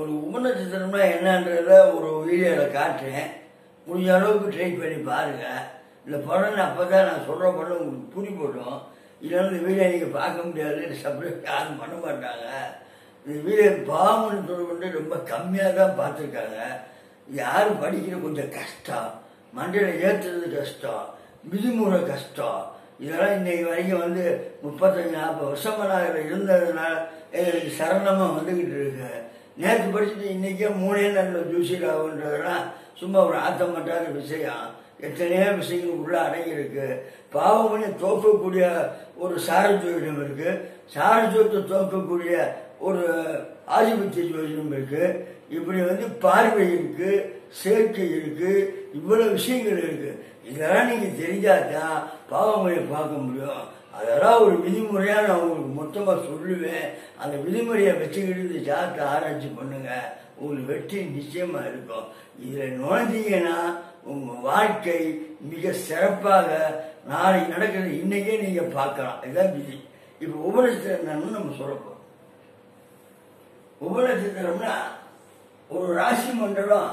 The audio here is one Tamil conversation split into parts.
ஒரு உபநட்சத்திரம்னா என்னன்றத ஒரு வீடியோவில் காட்டுறேன் முடிஞ்ச அளவுக்கு ட்ரை பண்ணி பாருங்க இந்த படம் அப்போ தான் நான் சொல்கிற படம் உங்களுக்கு புரி போட்டோம் இல்லைன்னா இந்த வீடியோ நீங்கள் பார்க்க முடியாது சப்ஸ்கிரைப் யாரும் பண்ண மாட்டாங்க இந்த வீடியோ பாவம்னு சொல்லிட்டு ரொம்ப கம்மியாக தான் பார்த்துருக்காங்க யாரும் படிக்கிற கொஞ்சம் கஷ்டம் மண்டையில் ஏற்றுறது கஷ்டம் விதிமுறை கஷ்டம் இதெல்லாம் இன்னைக்கு வரைக்கும் வந்து முப்பத்தஞ்சு நாற்பது வருஷமா நான் இதுல இருந்ததுனால எங்களுக்கு சரணமாக வந்துக்கிட்டு இருக்கு நேற்று படிச்சுட்டு இன்னைக்கே மூணே நல்ல ஜூசில் ஆகுன்றதெல்லாம் சும்மா ஒரு ஆத்தமட்டான விஷயம் எத்தனையோ விஷயங்கள் உள்ள அடங்கியிருக்கு பாவமணி தோக்கக்கூடிய ஒரு சாரஜோதிடம் இருக்கு சாரஜோத்தை தோக்கக்கூடிய ஒரு ஆதிபத்திய ஜோதிடம் இருக்கு இப்படி வந்து பார்வை இருக்கு சேர்க்கை இருக்கு இவ்வளவு விஷயங்கள் இருக்கு இதெல்லாம் நீங்க தெரிஞ்சாதான் பாவமொழியை பார்க்க முடியும் அதெல்லாம் ஒரு விதிமுறையா நான் உங்களுக்கு மொத்தமா சொல்லுவேன் அந்த விதிமுறையை வச்சுக்கிட்டு இந்த ஜாதத்தை ஆராய்ச்சி பண்ணுங்க உங்களுக்கு வெற்றி நிச்சயமா இருக்கும் இதுல நுழைஞ்சீங்கன்னா உங்க வாழ்க்கை மிக சிறப்பாக நாளைக்கு நடக்கிறது இன்னைக்கே நீங்க பார்க்கலாம் இதுதான் விதி இப்ப உபநட்சத்திரம் நம்ம சொல்லப்போம் உபநட்சத்திரம்னா ஒரு ராசி மண்டலம்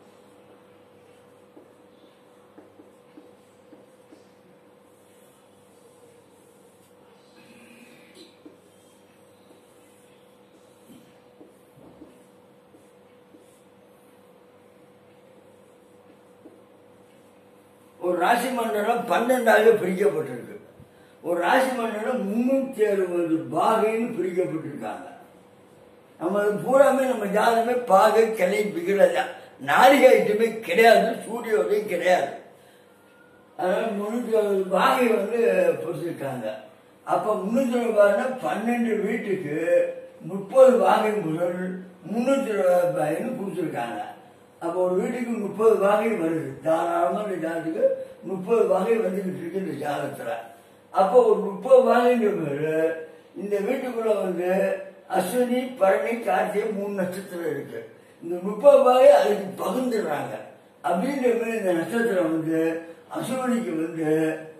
ஒரு ராசி மண்டலம் பன்னெண்டாக பிரிக்கப்பட்டிருக்கு ஒரு ராசி மண்டலம் முன்னூத்தி அறுபது பாகைன்னு பிரிக்கப்பட்டிருக்காங்க நம்ம அது பூராமே நம்ம ஜாதகமே பாகை கிளை பிகிறதா நாளிகை ஐட்டமே கிடையாது சூரிய உதயம் கிடையாது அதனால முன்னூத்தி அறுபது பாகை வந்து பிடிச்சிருக்காங்க அப்ப முன்னூத்தி அறுபதுனா பன்னெண்டு வீட்டுக்கு முப்பது பாகை முதல் முன்னூத்தி இருபது பாகைன்னு கொடுத்துருக்காங்க அப்போ ஒரு வீட்டுக்கு முப்பது பாகை வருது தாராளமா இந்த ஜாதத்துக்கு முப்பது பாகை வந்துகிட்டு இருக்கு இந்த ஜாதகத்துல அப்போ ஒரு முப்பது பாகைன்ற பேரு இந்த வீட்டுக்குள்ள வந்து அஸ்வினி பரணி கார்த்திகை மூணு நட்சத்திரம் இருக்கு இந்த முப்பது பாகை அதுக்கு பகிர்ந்துடுறாங்க அப்படின்ற மாதிரி இந்த நட்சத்திரம் வந்து அஸ்வினிக்கு வந்து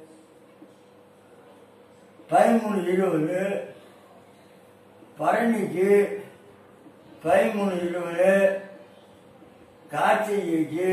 பதிமூணு இருபது பரணிக்கு பதிமூணு இருபது கார்த்திகைக்கு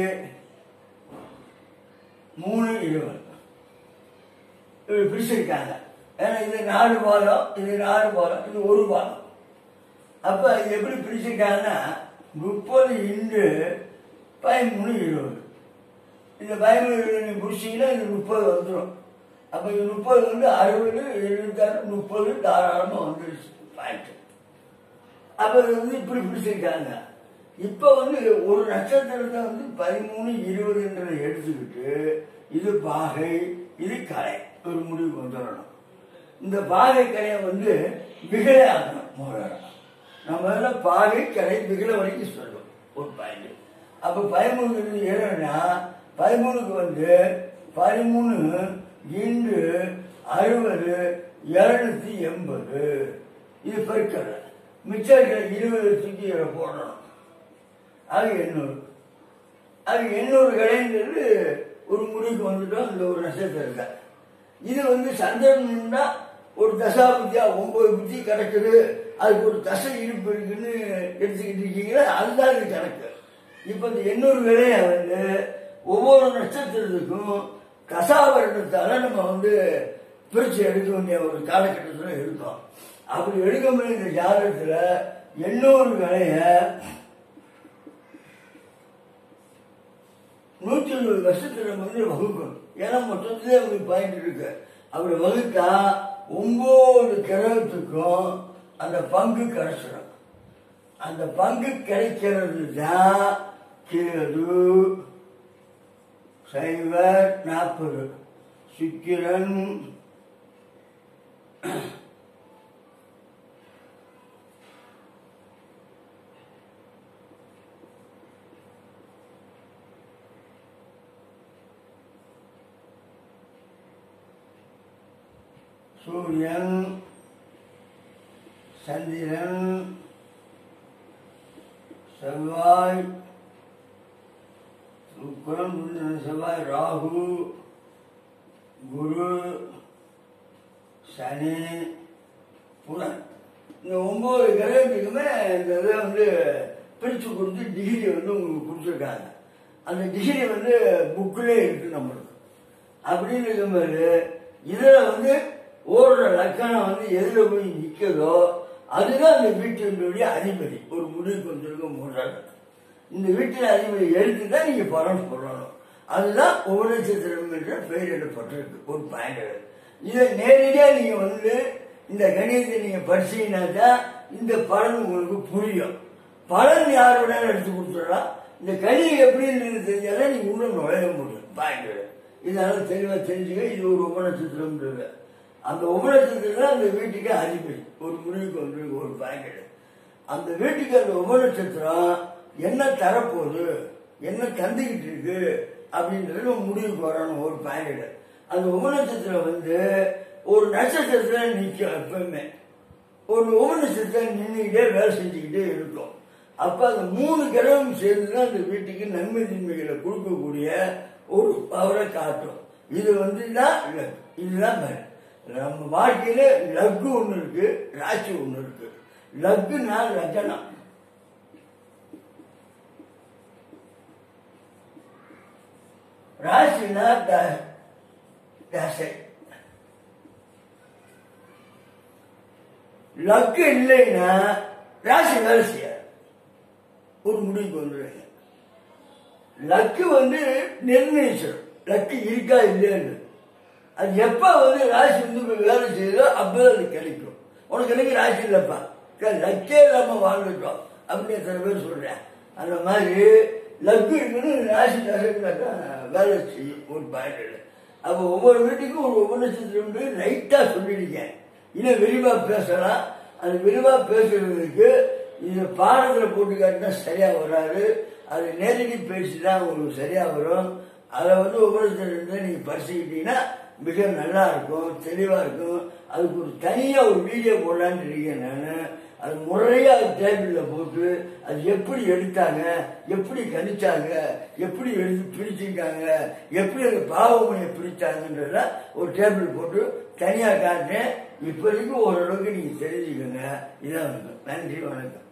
மூணு இருபது இப்படி பிரிச்சிருக்காங்க ஏன்னா இது நாலு பாலம் இது நாலு பாலம் இது ஒரு பாலம் அப்ப இது எப்படி பிரிச்சிருக்காங்கன்னா முப்பது இன்று பதிமூணு இருபது இந்த பதிமூணு இருபது நீங்க பிடிச்சிங்கன்னா இது முப்பது வந்துடும் அப்ப இது முப்பது வந்து அறுபது எழுபத்தாறு முப்பது தாராளமா வந்துருச்சு பாயிண்ட் அப்ப இது வந்து இப்படி பிடிச்சிருக்காங்க இப்ப வந்து ஒரு நட்சத்திரத்தை வந்து பதிமூணு இருபதுன்றதை எடுத்துக்கிட்டு இது பாகை இது கலை ஒரு முடிவுக்கு வந்துடணும் இந்த பாகை கலையை வந்து விகலை ஆகணும் முதல்ல நம்ம முதல்ல பாகை கலை விகலை வரைக்கும் சொல்லுவோம் ஒரு பாயிண்ட் அப்ப பதிமூணு ஏழுனா பதிமூணுக்கு வந்து பதிமூணு இன்று அறுபது இருநூத்தி எண்பது இது பெருக்கல மிச்சம் இருக்கிற இருபது தூக்கி இதில் போடணும் அது எண்ணூறு அது எண்ணூறு கடைங்கிறது ஒரு முடிவுக்கு வந்துட்டோம் இந்த ஒரு நட்சத்திரம் இருக்க இது வந்து சந்திரன்னா ஒரு தசா புத்தியா ஒன்பது புத்தி கிடக்குது அதுக்கு ஒரு தசை இருப்பு இருக்குன்னு எடுத்துக்கிட்டு இருக்கீங்களா அதுதான் இது கணக்கு இப்ப இந்த எண்ணூறு விலையை வந்து ஒவ்வொரு நட்சத்திரத்துக்கும் தசாவரணத்தால நம்ம வந்து பிரிச்சு எடுக்க வேண்டிய ஒரு காலகட்டத்தில் இருக்கோம் அப்படி எடுக்க முடிய இந்த ஜாதகத்துல எண்ணூறு விலைய நூத்தி இருபது வருஷத்துல நம்ம வந்து வகுக்கணும் ஏன்னா மொத்தத்திலே உங்களுக்கு பாயிண்ட் இருக்கு அப்படி வகுத்தா ஒன்பது கிரகத்துக்கும் அந்த பங்கு கிடைச்சிடும் அந்த பங்கு கிடைக்கிறது தான் கேது சைவர் நாற்பது சுக்கிரன் சூரியன் சந்திரன் செவ்வாய் சுக்கரன் புதன், செவ்வாய் ராகு குரு சனி புதன் இந்த ஒன்பது கிரகத்துக்குமே இந்த இதை வந்து பிரித்து கொடுத்து டிகிரி வந்து உங்களுக்கு கொடுத்துருக்காங்க அந்த டிகிரி வந்து புக்கிலே இருக்கு நம்மளுக்கு அப்படின்னு இருக்கும்போது இதில் வந்து ஓடுற லக்கணம் வந்து எதில் போய் நிற்கதோ அதுதான் அந்த வீட்டினுடைய அதிபதி ஒரு முடிவுக்கு வந்திருக்க மூன்றாள் இந்த வீட்டில் அதிபதி எழுத்து தான் நீங்கள் பலன் சொல்லணும் அதுதான் உபநட்சத்திரம் என்ற பெயரிடப்பட்டிருக்கு ஒரு பாயிண்ட் இதை நேரடியாக நீங்கள் வந்து இந்த கணிதத்தை நீங்கள் படிச்சீங்கன்னாக்கா இந்த பலன் உங்களுக்கு புரியும் பலன் யார் வேணாலும் எடுத்து கொடுத்துடலாம் இந்த கணிதம் எப்படின்னு தெரிஞ்சாலும் நீங்க உள்ள நுழைய முடியும் பாயிண்ட் இதனால தெளிவா தெரிஞ்சுக்க இது ஒரு உபநட்சத்திரம் அந்த உபநட்சத்திரம் அந்த வீட்டுக்கு அதிபதி ஒரு முடிவுக்கு வந்து ஒரு பாயிண்ட் அந்த வீட்டுக்கு அந்த உபநட்சத்திரம் என்ன தரப்போகுது என்ன தந்துகிட்டு இருக்கு அப்படின்றது ஒரு முடிவுக்கு வரணும் ஒரு பாயிண்ட் அந்த உபநட்சத்திரம் வந்து ஒரு நட்சத்திரத்துல நிற்கும் எப்பவுமே ஒரு உபநட்சத்திரம் நின்றுக்கிட்டே வேலை செஞ்சுக்கிட்டே இருக்கும் அப்ப அந்த மூணு கிரகம் சேர்ந்து தான் அந்த வீட்டுக்கு நன்மை தீமைகளை கொடுக்கக்கூடிய ஒரு பவரை காட்டும் இது வந்து தான் லக். இதுதான் மேல். நம்ம வாழ்க்கையில லக்கு ஒண்ணு இருக்கு ராசி ஒண்ணு இருக்கு லக்குன்னா லக்கணம் ராசினா த- தசை லக்கு இல்லைன்னா ராசி வேலை செய்யாது ஒரு முடிவுக்கு வந்துடுங்க லக்கு வந்து நிர்ணயிச்சிடும் லக்கு இருக்கா இல்லைன்னு அது எப்ப வந்து ராசி வந்து போய் வேலை செய்யுதோ அப்பதான் அது கிடைக்கும் உனக்கு எனக்கு ராசி இல்லப்பா க- லக்கே இல்லாம வாழ்ந்துட்டோம் அப்படின்னு சில பேர் சொல்றேன் அந்த மாதிரி லக்கு இருக்குன்னு ராசி தசைக்கு வேலை செய்யும் ஒரு பாயிண்ட் அப்போ ஒவ்வொரு வீட்டுக்கும் ஒரு உபநட்சத்திரம் லைட்டா சொல்லியிருக்கேன் இன்னும் விரிவா பேசலாம் அது விரிவா பேசுறதுக்கு இது பாடத்துல போட்டு காட்டினா சரியா வராது அது நேரடி பேசி தான் உங்களுக்கு சரியா வரும் அதை வந்து உபநட்சத்திரம் நீங்க படிச்சுக்கிட்டீங்கன்னா மிக நல்லா இருக்கும் தெளிவா இருக்கும் அதுக்கு ஒரு தனியா ஒரு வீடியோ போடலான்னு இருக்கேன் நான் அது முறையா டேபிள்ல போட்டு அது எப்படி எடுத்தாங்க எப்படி கணிச்சாங்க எப்படி எடுத்து பிரிச்சிருக்காங்க எப்படி அந்த பாவமனையை பிரிச்சாங்கன்றத ஒரு டேபிள் போட்டு தனியா காட்டுறேன் இப்போதைக்கு ஓரளவுக்கு நீங்க தெரிஞ்சுக்கோங்க இதான் நன்றி வணக்கம்